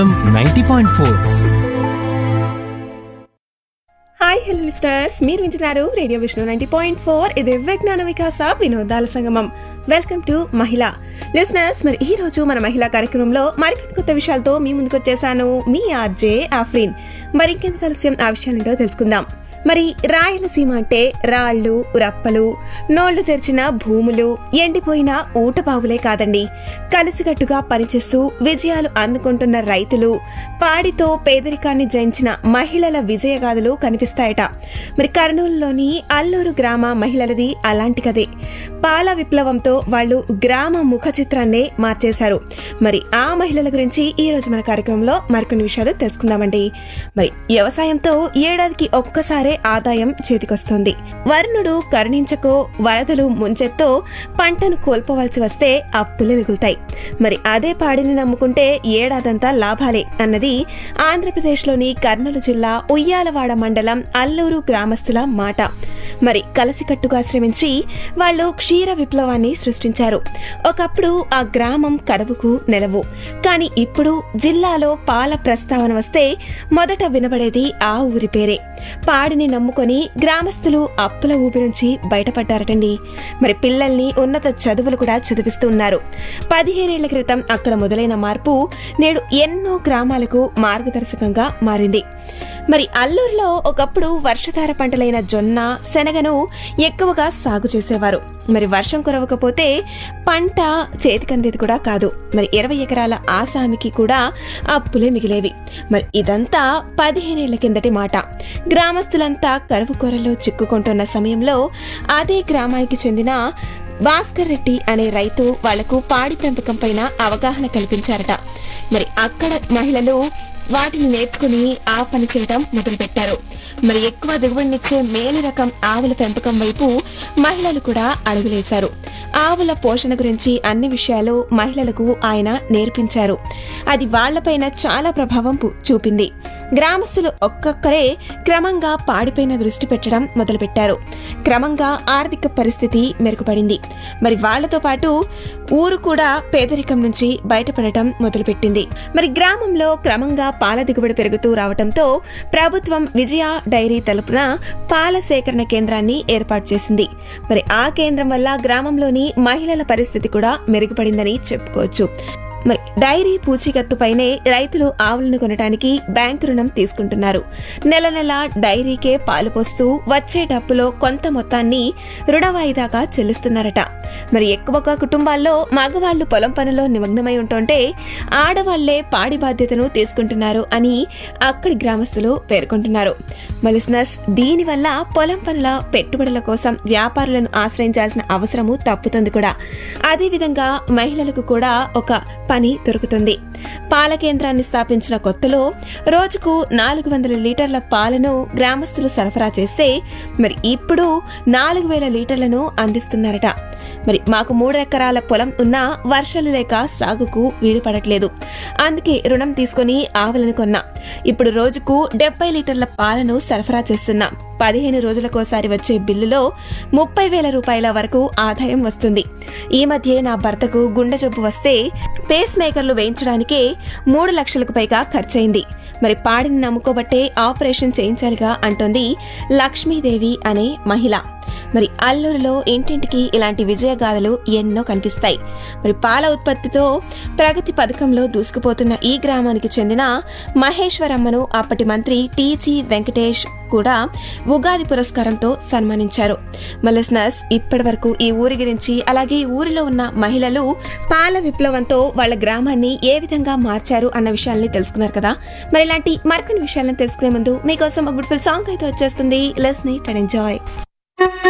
ninety point four hi hello listeners మీరు వింటున్నారు radio Vishnu ninety point four ఇది విజ్ఞాన వికాస వినోదాల సంగమం వెల్కమ్ టు మహిళ లిస్నర్స్ మరి ఈ రోజు మన మహిళా కార్యక్రమంలో మరికొన్ని కొత్త విషయాలతో మీ ముందుకు వచ్చేసాను మీ ఆర్జే ఆఫ్రీన్ మరి ఇంకెందుకు ఆలస్యం ఆ విషయాలేంటో తెలుసుకుందాం మరి రాయలసీమ అంటే రాళ్ళు రప్పలు నోళ్లు తెరిచిన భూములు ఎండిపోయిన ఊటబావులే కాదండి కలిసికట్టుగా పనిచేస్తూ విజయాలు అందుకుంటున్న రైతులు పాడితో పేదరికాన్ని జయించిన మహిళల విజయగాథలు కనిపిస్తాయట మరి కర్నూలులోని అల్లూరు గ్రామ మహిళలది అలాంటి కదే పాల విప్లవంతో వాళ్ళు గ్రామ ముఖ చిత్రాన్నే మార్చేశారు మరి ఆ మహిళల గురించి ఈ రోజు మన కార్యక్రమంలో మరికొన్ని విషయాలు తెలుసుకుందామండి మరి వ్యవసాయంతో ఏడాదికి ఒక్కసారే ఆదాయం చేతికొస్తుంది వరుణుడు కరుణించకో వరదలు ముంచెత్తో పంటను కోల్పోవలసి వస్తే అప్పులు మిగులుతాయి మరి అదే పాడిని నమ్ముకుంటే ఏడాదంతా లాభాలే అన్నది ఆంధ్రప్రదేశ్లోని కర్నూలు జిల్లా ఉయ్యాలవాడ మండలం అల్లూరు గ్రామస్తుల మాట మరి కలసికట్టుగా శ్రమించి వాళ్ళు క్షీర విప్లవాన్ని సృష్టించారు ఒకప్పుడు ఆ గ్రామం కరువుకు నెలవు కానీ ఇప్పుడు జిల్లాలో పాల ప్రస్తావన వస్తే మొదట వినబడేది ఆ ఊరి పేరే పాడిని నమ్ముకొని గ్రామస్తులు అప్పుల ఊపి నుంచి బయటపడ్డారటండి మరి పిల్లల్ని ఉన్నత చదువులు కూడా చదివిస్తూ ఉన్నారు పదిహేనేళ్ల క్రితం అక్కడ మొదలైన మార్పు నేడు ఎన్నో గ్రామాలకు మార్గదర్శకంగా మారింది మరి అల్లూరులో ఒకప్పుడు వర్షధార పంటలైన జొన్న శనగను ఎక్కువగా సాగు చేసేవారు మరి వర్షం కురవకపోతే పంట చేతికందేది కూడా కాదు మరి ఇరవై ఎకరాల ఆసామికి కూడా అప్పులే మిగిలేవి మరి ఇదంతా పదిహేనేళ్ల కిందటి మాట గ్రామస్తులంతా కరువు కొరలో చిక్కుకుంటున్న సమయంలో అదే గ్రామానికి చెందిన భాస్కర్ రెడ్డి అనే రైతు వాళ్లకు పాడి పెంపకం పైన అవగాహన కల్పించారట మరి అక్కడ మహిళలు వాటిని నేర్చుకుని ఆ పని చేయడం మొదలుపెట్టారు మరి ఎక్కువ దిగుబడినిచ్చే మేలు రకం ఆవుల పెంపకం వైపు మహిళలు కూడా అడుగులేశారు ఆవుల పోషణ గురించి అన్ని విషయాలు మహిళలకు ఆయన నేర్పించారు అది వాళ్లపైన చాలా ప్రభావం పు- చూపింది గ్రామస్తులు ఒక్కొక్కరే క్రమంగా పాడిపైన దృష్టి పెట్టడం మొదలుపెట్టారు క్రమంగా ఆర్థిక పరిస్థితి మెరుగుపడింది మరి వాళ్లతో పాటు ఊరు కూడా పేదరికం నుంచి బయటపడటం మొదలుపెట్టింది మరి గ్రామంలో క్రమంగా పాల దిగుబడి పెరుగుతూ రావడంతో ప్రభుత్వం విజయ డైరీ తలుపున పాల సేకరణ కేంద్రాన్ని ఏర్పాటు చేసింది మరి ఆ కేంద్రం వల్ల గ్రామంలోని మహిళల పరిస్థితి కూడా మెరుగుపడిందని చెప్పుకోవచ్చు మరి డైరీ పూచీకత్తుపైనే రైతులు ఆవులను కొనడానికి బ్యాంకు రుణం తీసుకుంటున్నారు నెల నెల డైరీకే పాలు పోస్తూ వచ్చే డబ్బులో కొంత మొత్తాన్ని రుణ వాయిదాగా చెల్లిస్తున్నారట మరి ఎక్కువగా కుటుంబాల్లో మగవాళ్లు పొలం పనులో నిమగ్నమై ఉంటుంటే ఆడవాళ్లే పాడి బాధ్యతను తీసుకుంటున్నారు అని అక్కడి గ్రామస్తులు పేర్కొంటున్నారు మలిస్నస్ దీనివల్ల పొలం పనుల పెట్టుబడుల కోసం వ్యాపారులను ఆశ్రయించాల్సిన అవసరము తప్పుతుంది కూడా అదేవిధంగా మహిళలకు కూడా ఒక పని దొరుకుతుంది పాల కేంద్రాన్ని స్థాపించిన కొత్తలో రోజుకు నాలుగు వందల లీటర్ల పాలను గ్రామస్తులు సరఫరా చేస్తే మరి ఇప్పుడు నాలుగు వేల లీటర్లను అందిస్తున్నారట మరి మాకు మూడు ఎకరాల పొలం ఉన్నా వర్షాలు లేక సాగుకు వీలు పడట్లేదు అందుకే రుణం తీసుకుని ఆవులను కొన్నా ఇప్పుడు రోజుకు డెబ్బై లీటర్ల పాలను సరఫరా చేస్తున్నా పదిహేను రోజులకోసారి వచ్చే బిల్లులో ముప్పై వేల రూపాయల వరకు ఆదాయం వస్తుంది ఈ మధ్య నా భర్తకు గుండె జబ్బు వస్తే పేస్ మేకర్లు వేయించడానికే మూడు లక్షలకు పైగా ఖర్చయింది మరి పాడిని నమ్ముకోబట్టే ఆపరేషన్ చేయించాలిగా అంటోంది లక్ష్మీదేవి అనే మహిళ మరి అల్లూరులో ఇంటింటికి ఇలాంటి విజయగాథలు ఎన్నో కనిపిస్తాయి మరి పాల ఉత్పత్తితో ప్రగతి పథకంలో దూసుకుపోతున్న ఈ గ్రామానికి చెందిన మహేశ్వరమ్మను అప్పటి మంత్రి టీజీ వెంకటేష్ కూడా ఉగాది పురస్కారంతో సన్మానించారు మలస్నస్ ఇప్పటి వరకు ఈ ఊరి గురించి అలాగే ఈ ఊరిలో ఉన్న మహిళలు పాల విప్లవంతో వాళ్ళ గ్రామాన్ని ఏ విధంగా మార్చారు అన్న విషయాల్ని తెలుసుకున్నారు కదా మరి ఇలాంటి మరికొన్ని విషయాలను తెలుసుకునే ముందు మీకోసం ఒక బ్యూటిఫుల్ సాంగ్ అయితే వచ్చేస్తుంది లెస్ నీట్ అండ్ ఎంజాయ్